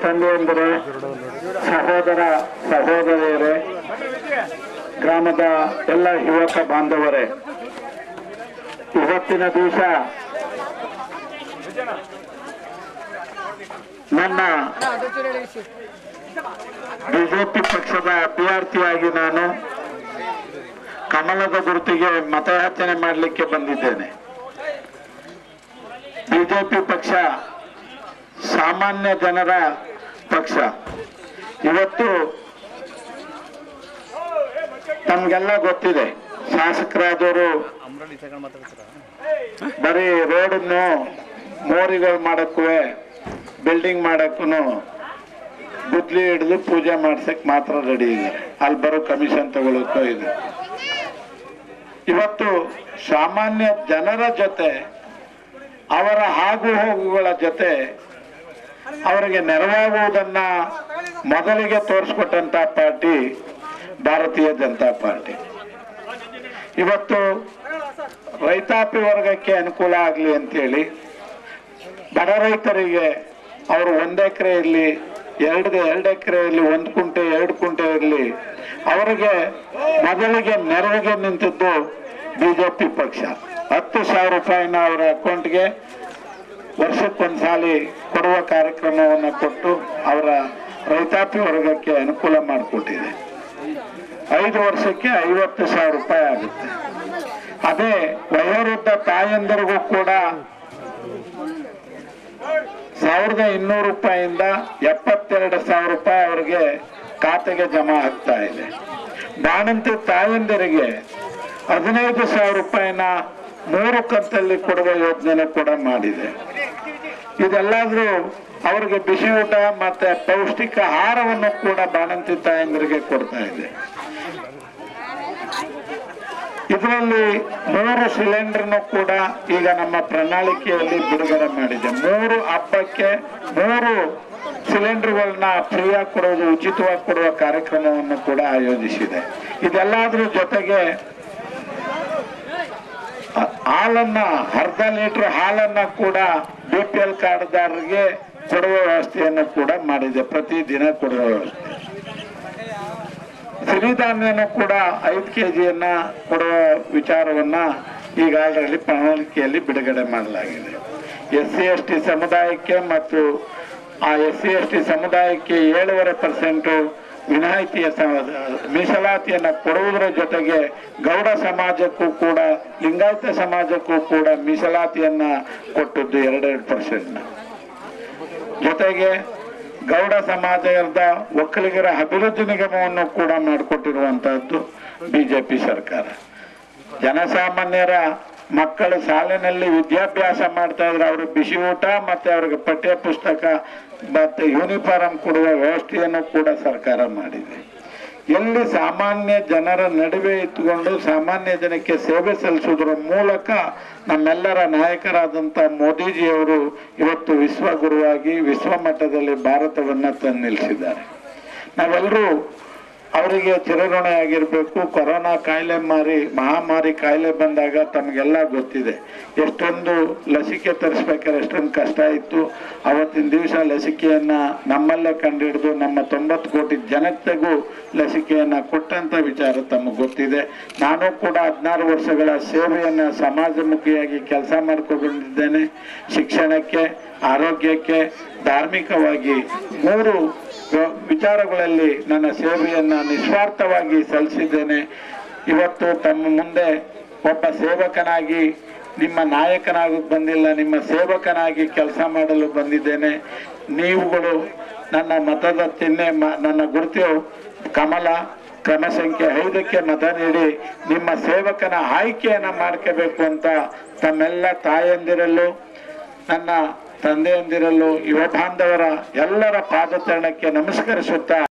ತಂದೆಯಂದರೆ ಸಹೋದರ ಸಹೋದರಿಯರೇ ಗ್ರಾಮದ ಎಲ್ಲ ಯುವಕ ಬಾಂಧವರೇ ಇವತ್ತಿನ ದಿವಸ ನನ್ನ ಬಿಜೆಪಿ ಪಕ್ಷದ ಅಭ್ಯರ್ಥಿಯಾಗಿ ನಾನು ಕಮಲದ ಗುರುತಿಗೆ ಮತಯಾಚನೆ ಮಾಡಲಿಕ್ಕೆ ಬಂದಿದ್ದೇನೆ ಬಿಜೆಪಿ ಪಕ್ಷ ಸಾಮಾನ್ಯ ಜನರ ಪಕ್ಷ ಇವತ್ತು ತಮ್ಗೆಲ್ಲ ಗೊತ್ತಿದೆ ಶಾಸಕರಾದವರು ಬರೀ ರೋಡನ್ನು ಮೋರಿಗಳು ಮಾಡಕ್ಕೂ ಬಿಲ್ಡಿಂಗ್ ಮಾಡಕ್ಕೂ ಗುದ್ಲಿ ಹಿಡಿದು ಪೂಜೆ ಮಾಡ್ಸಕ್ ಮಾತ್ರ ರೆಡಿ ಇದೆ ಅಲ್ಲಿ ಬರೋ ಕಮಿಷನ್ ತಗೊಳಕ್ಕೂ ಇದೆ ಇವತ್ತು ಸಾಮಾನ್ಯ ಜನರ ಜೊತೆ ಅವರ ಆಗು ಹೋಗುಗಳ ಜೊತೆ ಅವರಿಗೆ ನೆರವಾಗುವುದನ್ನ ಮೊದಲಿಗೆ ತೋರಿಸ್ಕೊಟ್ಟಂತ ಪಾರ್ಟಿ ಭಾರತೀಯ ಜನತಾ ಪಾರ್ಟಿ ಇವತ್ತು ರೈತಾಪಿ ವರ್ಗಕ್ಕೆ ಅನುಕೂಲ ಆಗಲಿ ಅಂತೇಳಿ ಬಡ ರೈತರಿಗೆ ಅವರು ಒಂದು ಎಕರೆ ಇರಲಿ ಎರಡು ಎರಡು ಎಕರೆ ಇರಲಿ ಒಂದು ಕುಂಟೆ ಎರಡು ಕುಂಟೆ ಇರಲಿ ಅವರಿಗೆ ಮೊದಲಿಗೆ ನೆರವಿಗೆ ನಿಂತಿದ್ದು ಬಿಜೆಪಿ ಪಕ್ಷ ಹತ್ತು ಸಾವಿರ ರೂಪಾಯಿನ ಅವರ ಅಕೌಂಟ್ಗೆ ವರ್ಷಕ್ಕೊಂದ್ಸಾಲಿ ಕೊಡುವ ಕಾರ್ಯಕ್ರಮವನ್ನು ಕೊಟ್ಟು ಅವರ ರೈತಾಪಿ ವರ್ಗಕ್ಕೆ ಅನುಕೂಲ ಮಾಡಿಕೊಟ್ಟಿದೆ ಐದು ವರ್ಷಕ್ಕೆ ಐವತ್ತು ಸಾವಿರ ರೂಪಾಯಿ ಆಗುತ್ತೆ ಅದೇ ವಯೋವೃದ್ಧ ತಾಯಂದರಿಗೂ ಕೂಡ ಸಾವಿರದ ಇನ್ನೂರು ರೂಪಾಯಿಯಿಂದ ಎಪ್ಪತ್ತೆರಡು ಸಾವಿರ ರೂಪಾಯಿ ಅವರಿಗೆ ಖಾತೆಗೆ ಜಮಾ ಆಗ್ತಾ ಇದೆ ಬಾಣಂತಿ ತಾಯಂದಿರಿಗೆ ಹದಿನೈದು ಸಾವಿರ ರೂಪಾಯಿನ ಮೂರು ಕಂತಲ್ಲಿ ಕೊಡುವ ಯೋಜನೆ ಕೂಡ ಮಾಡಿದೆ ಇದೆಲ್ಲಾದ್ರೂ ಅವರಿಗೆ ಬಿಸಿ ಊಟ ಮತ್ತೆ ಪೌಷ್ಟಿಕ ಆಹಾರವನ್ನು ಕೂಡ ಬಾಣಂತಿ ತಾಯಂದಿರಿಗೆ ಕೊಡ್ತಾ ಇದೆ ಇದರಲ್ಲಿ ಮೂರು ಸಿಲಿಂಡರ್ನು ಕೂಡ ಈಗ ನಮ್ಮ ಪ್ರಣಾಳಿಕೆಯಲ್ಲಿ ಬಿಡುಗಡೆ ಮಾಡಿದೆ ಮೂರು ಹಬ್ಬಕ್ಕೆ ಮೂರು ಸಿಲಿಂಡರ್ಗಳನ್ನ ಫ್ರೀಯಾಗಿ ಕೊಡೋದು ಉಚಿತವಾಗಿ ಕೊಡುವ ಕಾರ್ಯಕ್ರಮವನ್ನು ಕೂಡ ಆಯೋಜಿಸಿದೆ ಇದೆಲ್ಲದ್ರ ಜೊತೆಗೆ ಅ- ಹಾಲನ್ನ ಅರ್ಧ ಲೀಟರ್ ಹಾಲನ್ನ ಕೂಡ ಬಿ ಪಿ ಎಲ್ ಕಾರ್ಡ್ದಾರರಿಗೆ ಕೊಡುವ ವ್ಯವಸ್ಥೆಯನ್ನು ಕೂಡ ಮಾಡಿದೆ ಪ್ರತಿದಿನ ಕೊಡುವ ವ್ಯವಸ್ಥೆ ಸಿರಿಧಾನ್ಯನೂ ಕೂಡ ಐದು ಕೆ ಜಿಯನ್ನ ಕೊಡುವ ವಿಚಾರವನ್ನ ಈಗಾಗಲೇ ಪ್ರಣಾಳಿಕೆಯಲ್ಲಿ ಬಿಡುಗಡೆ ಮಾಡಲಾಗಿದೆ ಎಸ್ ಸಿ ಎಸ್ ಟಿ ಸಮುದಾಯಕ್ಕೆ ಮತ್ತು ಆ ಎಸ್ ಸಿ ಎಸ್ ಟಿ ಸಮುದಾಯಕ್ಕೆ ಏಳುವರೆ ಪರ್ಸೆಂಟು ವಿನಾಯಿತಿಯ ಸ- ಮೀಸಲಾತಿಯನ್ನ ಕೊಡುವುದರ ಜೊತೆಗೆ ಗೌಡ ಸಮಾಜಕ್ಕೂ ಕೂಡ ಲಿಂಗಾಯತ ಸಮಾಜಕ್ಕೂ ಕೂಡ ಮೀಸಲಾತಿಯನ್ನ ಕೊಟ್ಟದ್ದು ಎರಡೆರಡು ಪರ್ಸೆಂಟ್ನ ಜೊತೆಗೆ ಗೌಡ ಸಮಾಜದ ಒಕ್ಕಲಿಗರ ಅಭಿವೃದ್ಧಿ ನಿಗಮವನ್ನು ಕೂಡ ಮಾಡಿಕೊಟ್ಟಿರುವಂತಹದ್ದು ಬಿಜೆಪಿ ಸರ್ಕಾರ ಜನಸಾಮಾನ್ಯರ ಮಕ್ಕಳು ಶಾಲೆನಲ್ಲಿ ವಿದ್ಯಾಭ್ಯಾಸ ಮಾಡ್ತಾ ಇದ್ರೆ ಅವ್ರಿಗೆ ಬಿಸಿ ಊಟ ಮತ್ತೆ ಅವ್ರಿಗೆ ಪಠ್ಯ ಪುಸ್ತಕ ಮತ್ತೆ ಯೂನಿಫಾರ್ಮ್ ಕೊಡುವ ವ್ಯವಸ್ಥೆಯನ್ನು ಕೂಡ ಸರ್ಕಾರ ಮಾಡಿದೆ ಎಲ್ಲಿ ಸಾಮಾನ್ಯ ಜನರ ನಡುವೆ ಇಟ್ಟುಕೊಂಡು ಸಾಮಾನ್ಯ ಜನಕ್ಕೆ ಸೇವೆ ಸಲ್ಲಿಸುವುದರ ಮೂಲಕ ನಮ್ಮೆಲ್ಲರ ನಾಯಕರಾದಂಥ ಮೋದಿಜಿಯವರು ಇವತ್ತು ವಿಶ್ವಗುರುವಾಗಿ ವಿಶ್ವ ಮಟ್ಟದಲ್ಲಿ ಭಾರತವನ್ನ ತಂದು ನಿಲ್ಲಿಸಿದ್ದಾರೆ ನಾವೆಲ್ಲರೂ ಅವರಿಗೆ ಚಿರಋಣಿಯಾಗಿರ್ಬೇಕು ಕೊರೋನಾ ಕಾಯಿಲೆ ಮಾರಿ ಮಹಾಮಾರಿ ಕಾಯಿಲೆ ಬಂದಾಗ ತಮಗೆಲ್ಲ ಗೊತ್ತಿದೆ ಎಷ್ಟೊಂದು ಲಸಿಕೆ ತರಿಸ್ಬೇಕಾದ್ರೆ ಎಷ್ಟೊಂದು ಕಷ್ಟ ಇತ್ತು ಅವತ್ತಿನ ದಿವಸ ಲಸಿಕೆಯನ್ನ ನಮ್ಮಲ್ಲೇ ಕಂಡುಹಿಡಿದು ನಮ್ಮ ತೊಂಬತ್ತು ಕೋಟಿ ಜನತೆಗೂ ಲಸಿಕೆಯನ್ನ ಕೊಟ್ಟಂತ ವಿಚಾರ ತಮಗೆ ಗೊತ್ತಿದೆ ನಾನು ಕೂಡ ಹದಿನಾರು ವರ್ಷಗಳ ಸೇವೆಯನ್ನ ಸಮಾಜಮುಖಿಯಾಗಿ ಕೆಲಸ ಮಾಡ್ಕೊಂಡಿದ್ದೇನೆ ಶಿಕ್ಷಣಕ್ಕೆ ಆರೋಗ್ಯಕ್ಕೆ ಧಾರ್ಮಿಕವಾಗಿ ಮೂರು ವ- ವಿಚಾರಗಳಲ್ಲಿ ನನ್ನ ಸೇವೆಯನ್ನ ನಿಸ್ವಾರ್ಥವಾಗಿ ಸಲ್ಲಿಸಿದ್ದೇನೆ ಇವತ್ತು ತಮ್ಮ ಮುಂದೆ ಒಬ್ಬ ಸೇವಕನಾಗಿ ನಿಮ್ಮ ನಾಯಕನಾಗಿ ಬಂದಿಲ್ಲ ನಿಮ್ಮ ಸೇವಕನಾಗಿ ಕೆಲಸ ಮಾಡಲು ಬಂದಿದ್ದೇನೆ ನೀವುಗಳು ನನ್ನ ಮತದ ಚಿಹ್ನೆ ಮ- ನನ್ನ ಗುರುತು ಕಮಲ ಕ್ರಮ ಸಂಖ್ಯೆ ಐದಕ್ಕೆ ಮತ ನೀಡಿ ನಿಮ್ಮ ಸೇವಕನ ಆಯ್ಕೆಯನ್ನ ಮಾಡ್ಕೋಬೇಕು ಅಂತ ತಮ್ಮೆಲ್ಲ ತಾಯಂದಿರಲ್ಲೂ ನನ್ನ ತಂದೆಯಂದಿರಲ್ಲೂ ಯುವ ಬಾಂಧವರ ಎಲ್ಲರ ಪಾದಚರಣಕ್ಕೆ ನಮಸ್ಕರಿಸುತ್ತಾ